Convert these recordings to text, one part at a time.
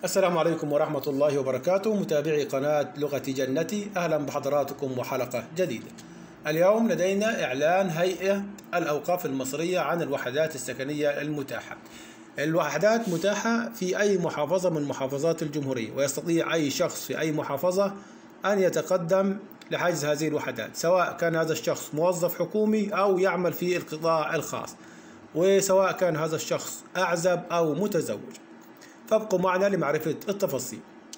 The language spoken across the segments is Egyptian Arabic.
السلام عليكم ورحمة الله وبركاته متابعي قناة لغة جنتي أهلا بحضراتكم وحلقة جديدة اليوم لدينا إعلان هيئة الأوقاف المصرية عن الوحدات السكنية المتاحة الوحدات متاحة في أي محافظة من محافظات الجمهورية ويستطيع أي شخص في أي محافظة أن يتقدم لحجز هذه الوحدات سواء كان هذا الشخص موظف حكومي أو يعمل في القطاع الخاص وسواء كان هذا الشخص أعزب أو متزوج فابقوا معنا لمعرفة التفاصيل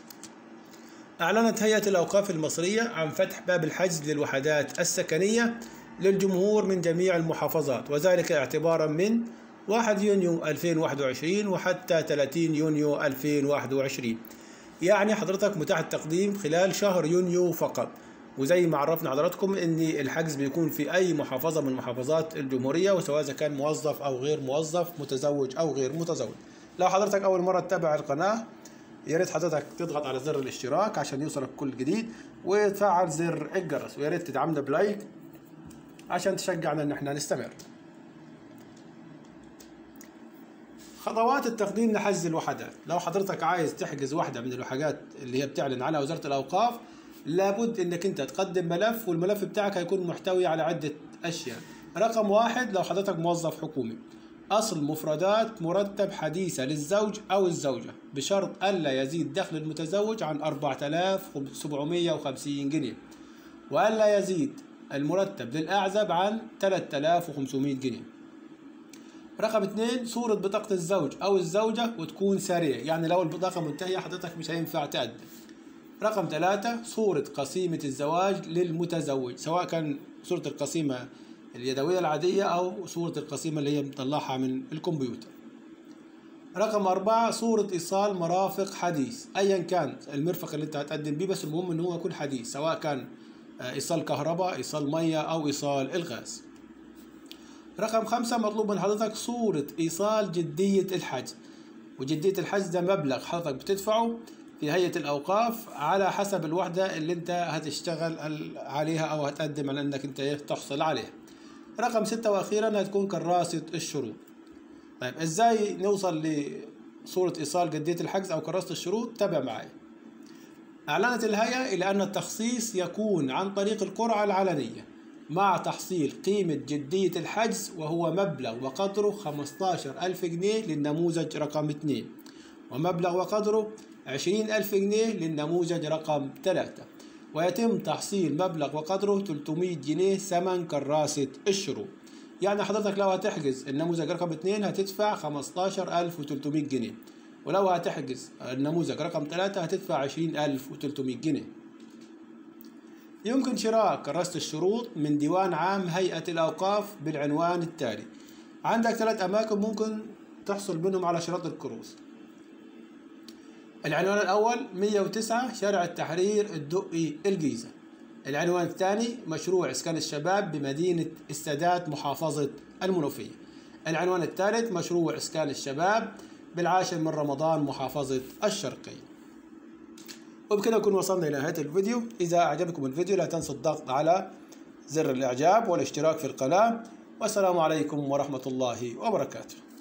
أعلنت هيئة الأوقاف المصرية عن فتح باب الحجز للوحدات السكنية للجمهور من جميع المحافظات وذلك اعتبارا من 1 يونيو 2021 وحتى 30 يونيو 2021 يعني حضرتك متاح التقديم خلال شهر يونيو فقط وزي ما عرفنا حضراتكم ان الحجز بيكون في اي محافظه من محافظات الجمهوريه وسواء اذا كان موظف او غير موظف متزوج او غير متزوج لو حضرتك اول مره تتابع القناه يا ريت حضرتك تضغط على زر الاشتراك عشان يوصلك كل جديد وتفعل زر الجرس ويا ريت تدعمنا بلايك عشان تشجعنا ان احنا نستمر خطوات التقديم لحجز الوحدات لو حضرتك عايز تحجز واحده من الوحدات اللي هي بتعلن عنها وزاره الاوقاف لابد انك انت تقدم ملف والملف بتاعك هيكون محتوي على عده اشياء رقم واحد لو حضرتك موظف حكومي أصل مفردات مرتب حديثة للزوج أو الزوجة بشرط ألا يزيد دخل المتزوج عن 4750 جنيه وألا يزيد المرتب للأعزب عن 3500 جنيه رقم اثنين صورة بطاقة الزوج أو الزوجة وتكون سارية يعني لو البطاقة منتهية حضرتك مش هينفع تقدم رقم ثلاثة صورة قسيمة الزواج للمتزوج سواء كان صورة القسيمة اليدوية العادية أو صورة القسيمة اللي هي مطلعها من الكمبيوتر رقم أربعة صورة إيصال مرافق حديث أيا كان المرفق اللي أنت هتقدم بيه بس المهم إن هو يكون حديث سواء كان إيصال كهرباء إيصال مية أو إيصال الغاز رقم خمسة مطلوب من حضرتك صورة إيصال جدية الحجز وجدية الحجز ده مبلغ حضرتك بتدفعه في هيئة الأوقاف على حسب الوحدة اللي أنت هتشتغل عليها أو هتقدم على أنك أنت تحصل عليها رقم ستة وأخيرا هتكون كراسة الشروط طيب إزاي نوصل لصورة إيصال جدية الحجز أو كراسة الشروط تابع معي أعلنت الهيئة إلى أن التخصيص يكون عن طريق القرعة العلنية مع تحصيل قيمة جدية الحجز وهو مبلغ وقدره 15 ألف جنيه للنموذج رقم 2 ومبلغ وقدره 20 ألف جنيه للنموذج رقم 3 ويتم تحصيل مبلغ وقدره 300 جنيه ثمن كراسة الشروط يعني حضرتك لو هتحجز النموذج رقم 2 هتدفع 15300 جنيه ولو هتحجز النموذج رقم 3 هتدفع 20300 جنيه يمكن شراء كراسة الشروط من ديوان عام هيئة الأوقاف بالعنوان التالي عندك ثلاث أماكن ممكن تحصل منهم على شراط الكروز العنوان الأول 109 شارع التحرير الدقي الجيزة العنوان الثاني مشروع إسكان الشباب بمدينة السادات محافظة المنوفية العنوان الثالث مشروع إسكان الشباب بالعاشر من رمضان محافظة الشرقية وبكده نكون وصلنا إلى نهاية الفيديو إذا أعجبكم الفيديو لا تنسوا الضغط على زر الإعجاب والاشتراك في القناة والسلام عليكم ورحمة الله وبركاته